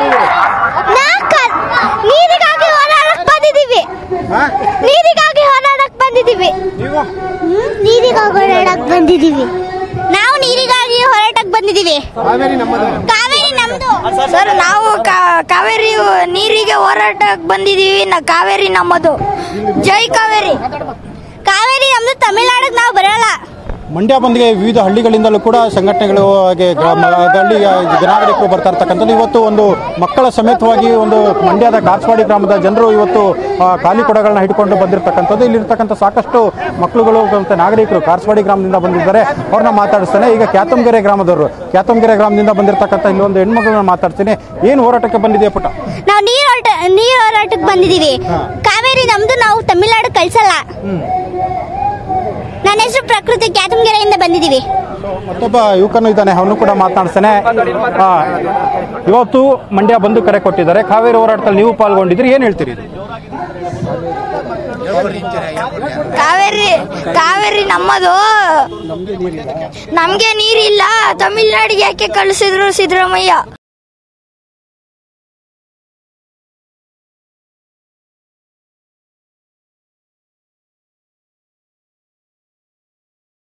ಬಂದಿದ್ದೀರಿ ನೀರಿಗಾಗಿ ಹೋರಾಡಕ್ ಬಂದಿದ್ದೀವಿ ಹಾ? ನೀರಿಗಾಗಿ ಹೋರಾಡಕ್ ಬಂದಿದ್ದೀವಿ ನೀವು ನೀರಿಗಾಗಿ ಹೋರಾಡಕ್ ಬಂದಿದ್ದೀವಿ ನಾವು ನೀರಿಗಾಗಿ ಹೋರಾಟಕ್ಕೆ ಬಂದಿದ್ದೀವಿ ಕಾವೇರಿ ನಮ್ಮದು ಕಾವೇರಿ ನಮ್ದು ಸರ್ ನಾವು ಕಾ- ಕಾವೇರಿ ನೀರಿಗೆ ಹೋರಾಟಕ್ಕೆ ಬಂದಿದೀವಿ ನ ಕಾವೇರಿ ನಮ್ಮದು ಜೈ ಕಾವೇರಿ ಕಾವೇರಿ ನಮ್ದು ತಮಿಳ್ನಾಡಿಗೆ ನಾವು ಬರಲ್ಲ ಮಂಡ್ಯ ಬಂದ್ಗೆ ವಿವಿಧ ಹಳ್ಳಿಗಳಿಂದಲೂ ಕೂಡ ಸಂಘಟನೆಗಳು ಹಾಗೆ ಗ್ರಾಮ ಹಳ್ಳಿಯ ನಾಗರಿಕರು ಬರ್ತಾ ಇರ್ತಕ್ಕಂಥದ್ದು ಇವತ್ತು ಒಂದು ಮಕ್ಕಳ ಸಮೇತವಾಗಿ ಒಂದು ಮಂಡ್ಯದ ಕಾರ್ಸ್ವಾಡಿ ಗ್ರಾಮದ ಜನರು ಇವತ್ತು ಆ, ಖಾಲಿ ಕೊಡಗಳನ್ನ ಹಿಡ್ಕೊಂಡು ಬಂದಿರತಕ್ಕಂಥದ್ದು ಇಲ್ಲಿರ್ತಕ್ಕಂಥ ಸಾಕಷ್ಟು ಮಕ್ಕಳುಗಳು ಮತ್ತು ನಾಗರಿಕರು ಕಾರ್ಸ್ವಾಡಿ ಗ್ರಾಮದಿಂದ ಬಂದಿದ್ದಾರೆ ಅವ್ರನ್ನ ಮಾತಾಡಿಸ್ತಾನೆ ಈಗ ಕ್ಯಾತಂಗೆರೆ ಗ್ರಾಮದವರು ಕ್ಯಾತಂಗೆರೆ ಗ್ರಾಮದಿಂದ ಬಂದಿರತಕ್ಕಂಥ ಇಲ್ಲೊಂದು ಹೆಣ್ಮಗಳನ್ನ ಮಾತಾಡ್ತೀನಿ ಏನು ಹೋರಾಟಕ್ಕೆ ಬಂದಿದೆಯಾ ಪುಟ್ಟ ನಾವು ನೀರ್ ಹೋರಾಟ ನೀರ್ ಹೋರಾಟಕ್ಕೆ ಬಂದಿದ್ದೀವಿ ಕಾವೇರಿ ನಮ್ದು ನಾವು ತಮಿಳ್ನಾಡು ಕಳ್ಸಲ್ಲ ನನ್ನ ಹೆಸರು ಪ್ರಕೃತಿ ಕ್ಯಾತಂಗೆರೆಯಿಂದ ಬಂದಿದ್ದೀವಿ ಮತ್ತೊಬ್ಬ ಯುವಕನು ಇದ್ದಾನೆ ಅವನು ಕೂಡ ಮಾತನಾಡ್ತಾನೆ ಆ, ಇವತ್ತು ಮಂಡ್ಯ ಬಂದು ಕರೆ ಕೊಟ್ಟಿದ್ದಾರೆ ಕಾವೇರಿ ಹೋರಾಟದಲ್ಲಿ ನೀವು ಪಾಲ್ಗೊಂಡಿದ್ರಿ ಏನು ಹೇಳ್ತೀರಿ ಇದು? ಕಾವೇರಿ ಕಾವೇರಿ ನಮ್ಮದು ನಮ್ಗೆ ನೀರಿಲ್ಲ ತಮಿಳ್ನಾಡಿಗೆ ಯಾಕೆ ಕಳಿಸಿದ್ರು ಸಿದ್ದರಾಮಯ್ಯ